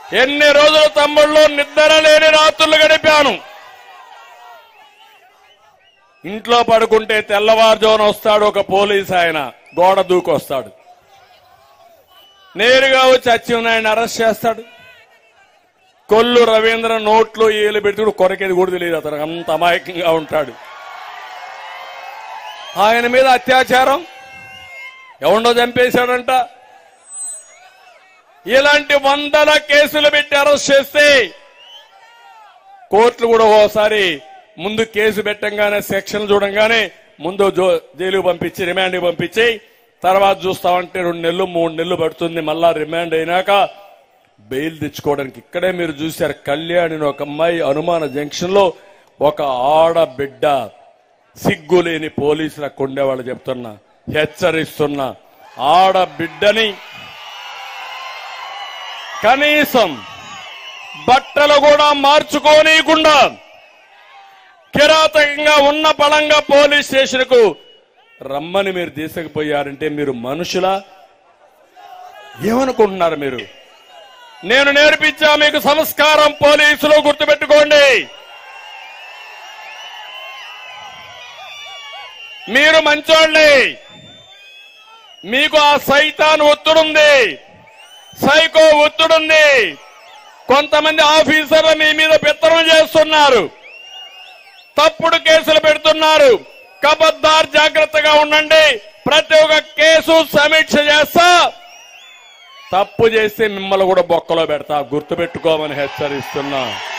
ఎన్ని రోజులు తమ్ముళ్ళు నిద్ర లేని రాత్రులు గడిపాను ఇంట్లో పడుకుంటే తెల్లవారుజామున వస్తాడు ఒక పోలీస్ ఆయన గోడ దూకొస్తాడు నేరుగా వచ్చి అచ్చెన్నాయుడిని అరెస్ట్ చేస్తాడు కొల్లు రవీంద్ర నోట్లో ఏలు పెట్టుకుడు కొరకేది కూడా తెలియదు అతను అంత అమాయకంగా ఉంటాడు ఆయన మీద అత్యాచారం ఎవడో చంపేశాడంట ఇలాంటి వందల కేసులు పెట్టి అరెస్ట్ చేస్తే కోర్టులు కూడా ఓసారి ముందు కేసు పెట్టంగానే సెక్షన్ చూడంగానే ముందు జో- జైలుకు పంపించి రిమాండ్ పంపించి తర్వాత చూస్తామంటే రెండు నెలలు మూడు నెలలు పడుతుంది మళ్ళా రిమాండ్ అయినాక బెయిల్ తెచ్చుకోవడానికి ఇక్కడే మీరు చూశారు కళ్యాణి ఒక అమ్మాయి అనుమాన జంక్షన్ లో ఒక ఆడబిడ్డ సిగ్గులేని పోలీసులకు ఉండేవాళ్ళు చెప్తున్నా హెచ్చరిస్తున్నా ఆడబిడ్డని కనీసం బట్టలు కూడా మార్చుకోనీయకుండా కిరాతకంగా ఉన్న బలంగా పోలీస్ స్టేషన్ కు రమ్మని మీరు తీసుకుపోయారంటే మీరు మనుషులా ఏమనుకుంటున్నారు మీరు నేను నేర్పించా మీకు సంస్కారం పోలీసులు గుర్తుపెట్టుకోండి మీరు మంచోళ్ళే మీకు ఆ సైతాన్ ఒత్తుడుంది సైకో ఒత్తుడుంది కొంతమంది ఆఫీసర్లు మీ మీద పెత్తనం చేస్తున్నారు తప్పుడు కేసులు పెడుతున్నారు కబద్దార్ జాగ్రత్తగా ఉండండి ప్రతి ఒక్క కేసు సమీక్ష చేస్తా తప్పు చేస్తే మిమ్మల్ని కూడా బొక్కలో పెడతా గుర్తుపెట్టుకోమని హెచ్చరిస్తున్నా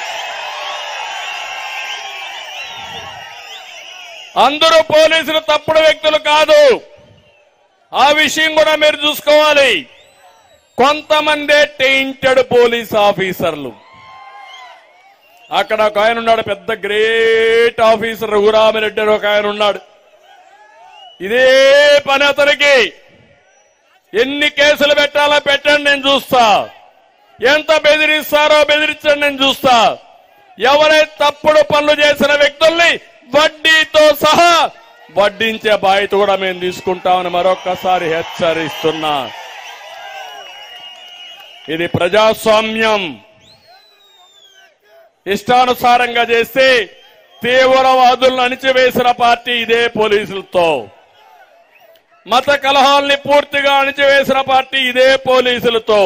అందరూ పోలీసులు తప్పుడు వ్యక్తులు కాదు ఆ విషయం కూడా మీరు చూసుకోవాలి కొంతమందే టెయింటెడ్ పోలీస్ ఆఫీసర్లు అక్కడ ఒక ఆయన ఉన్నాడు పెద్ద గ్రేట్ ఆఫీసర్ రఘురామిరెడ్డి అని ఒక ఆయన ఉన్నాడు ఇదే పని అతనికి ఎన్ని కేసులు పెట్టాలో పెట్టండి నేను చూస్తా ఎంత బెదిరిస్తారో బెదిరించండి నేను చూస్తా ఎవరైతే తప్పుడు పనులు చేసిన వ్యక్తుల్ని వడ్డీతో సహా వడ్డించే బాధ్యత కూడా మేము తీసుకుంటామని మరొక్కసారి హెచ్చరిస్తున్నా ఇది ప్రజాస్వామ్యం ఇష్టానుసారంగా చేస్తే తీవ్రవాదులను అణిచివేసిన పార్టీ ఇదే పోలీసులతో మత కలహాల్ని పూర్తిగా అణిచివేసిన పార్టీ ఇదే పోలీసులతో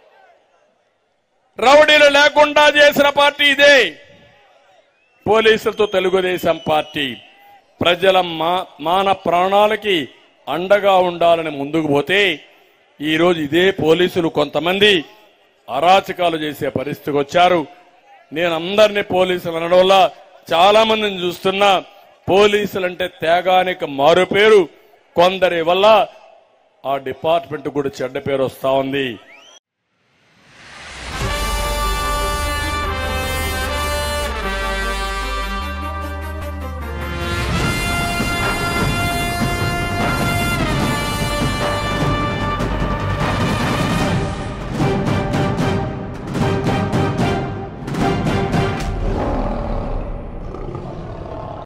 రౌడీలు లేకుండా చేసిన పార్టీ ఇదే పోలీసులతో తెలుగుదేశం పార్టీ ప్రజల మా- మాన ప్రాణాలకి అండగా ఉండాలని ముందుకు పోతే ఈ రోజు ఇదే పోలీసులు కొంతమంది అరాచకాలు చేసే పరిస్థితికి వచ్చారు నేను అందరినీ పోలీసులు అనడం వల్ల చాలా మందిని చూస్తున్నా పోలీసులంటే త్యాగానికి మారు పేరు కొందరి వల్ల ఆ డిపార్ట్మెంట్ కూడా చెడ్డ పేరు వస్తా ఉంది